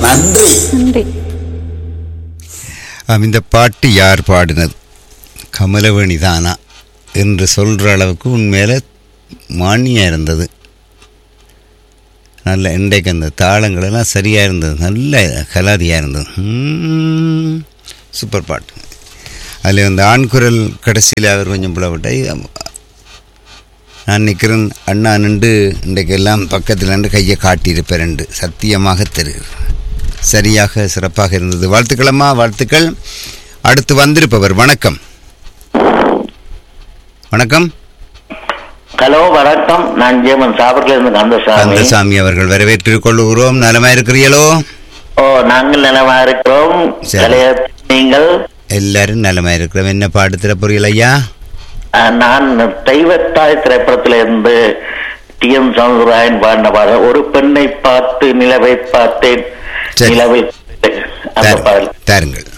நன்றி நன்றி ஆம், இந்த பாட்டு யார் பாடினது கமலவேணி தானா என்று சொல்கிற அளவுக்கு உண்மையில மானியாக இருந்தது நல்ல இன்றைக்கு அந்த தாளங்கள் எல்லாம் சரியாக இருந்தது நல்ல கலாதியாக இருந்தது ம், சூப்பர் பாட்டு அதில் அந்த ஆண் குரல் கடைசியில் அவர் கொஞ்சம் புலப்பட்ட நான் நிற்கிறேன் அண்ணா நின்று இன்றைக்கு எல்லாம் பக்கத்தில் நின்று கையை காட்டியிருப்பேன் என்று சத்தியமாக தெரிகிறது சரியாக சிறப்பாக இருந்தது வாழ்த்துக்களம்மா வாழ்த்துக்கள் அடுத்து வந்திருப்பவர் வணக்கம் வணக்கம் ஹலோ வணக்கம் நான் ஜெயமன் சாப்பிட்டுல இருந்து கந்தசாமி கந்தசாமி அவர்கள் வரவேற்றுக் கொள்ளுகிறோம் நலமா இருக்கிறீங்களோ ஓ நாங்கள் நலமா இருக்கிறோம் சரி. கலைய நீங்கள் எல்லாரும் நலமா இருக்கிறோம் என்ன பாடுத்திர புரியல ஐயா அஹ், நான் தெய்வத்தாய் திரைப்படத்தில இருந்து டி எம் சவுந்தரராயன் பாடின பாடல் ஒரு பெண்ணை பார்த்து நிலவை பார்த்தேன் சரி. நிலவை அந்த தாரு- பாடல் தாருங்கள்